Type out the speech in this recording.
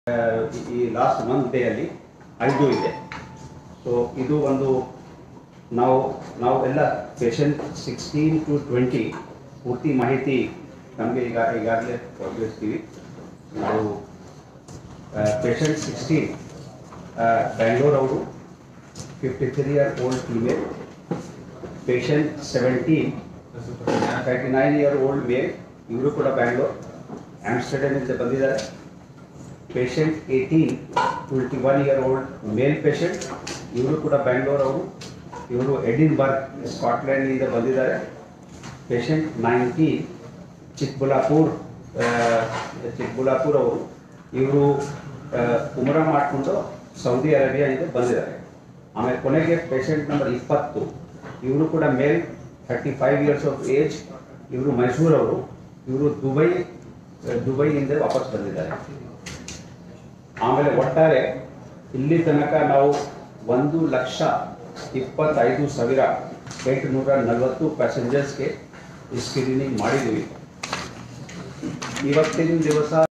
ಈ last month day ಅಲ್ಲಿ ಐದು ಇದೆ ಸೊ ಇದು ಒಂದು ನಾವು ನಾವು ಎಲ್ಲ ಪೇಷಂಟ್ ಸಿಕ್ಸ್ಟೀನ್ ಟು ಟ್ವೆಂಟಿ ಪೂರ್ತಿ ಮಾಹಿತಿ ನಮಗೆ ಈಗ ಈಗಾಗಲೇ ಒದಗಿಸ್ತೀವಿ ನಾವು ಪೇಷಂಟ್ ಸಿಕ್ಸ್ಟೀನ್ ಬ್ಯಾಂಗ್ಳೂರ್ ಅವರು fifty three year old female patient seventeen thirty nine year old male ಇವರು ಕೂಡ ಬ್ಯಾಂಗ್ಳೂರ್ ಆಮ್ಸ್ಟರ್ಡಮಿಂದ ಬಂದಿದ್ದಾರೆ patient eighteen twenty one year old male patient ಇವರು ಕೂಡ ಬ್ಯಾಂಗ್ಳೂರ್ ಅವರು ಇವರು ಎಡಿನ್ಬರ್ಗ್ ಸ್ಕಾಟ್ಲೆಂಡ್ನಿಂದ ಬಂದಿದ್ದಾರೆ ಪೇಷಂಟ್ ನೈನ್ಟೀನ್ ಚಿಕ್ಕಬಳ್ಳಾಪುರ್ ಆ, ಚಿಕ್ಕಬಳ್ಳಾಪುರ್ ಅವರು ಇವರು ಉಮ್ರ ಮಾಡಿಕೊಂಡು ಸೌದಿ ಅರೇಬಿಯಾದಿಂದ ಬಂದಿದ್ದಾರೆ ಆಮೇಲೆ ಕೊನೆಗೆ ಪೇಷಂಟ್ ನಂಬರ್ ಇಪ್ಪತ್ತು ಇವರು ಕೂಡ male thirty five years of age ಇವರು ಮೈಸೂರವರು ಇವರು ದುಬೈ ದುಬೈನಿಂದ ವಾಪಸ್ ಬಂದಿದ್ದಾರೆ ಆಮೇಲೆ ಒಟ್ಟಾರೆ ಇಲ್ಲಿ ತನಕ ನಾವು ಒಂದು ಲಕ್ಷ ಇಪ್ಪತ್ತೈದು ಸಾವಿರ ಎಂಟುನೂರ ನಲವತ್ತು ಪ್ಯಾಸೆಂಜರ್ಸ್ಗೆ ಸ್ಕ್ರೀನಿಂಗ್ ಮಾಡಿದ್ದೀವಿ ಇವತ್ತಿನ ದಿವಸ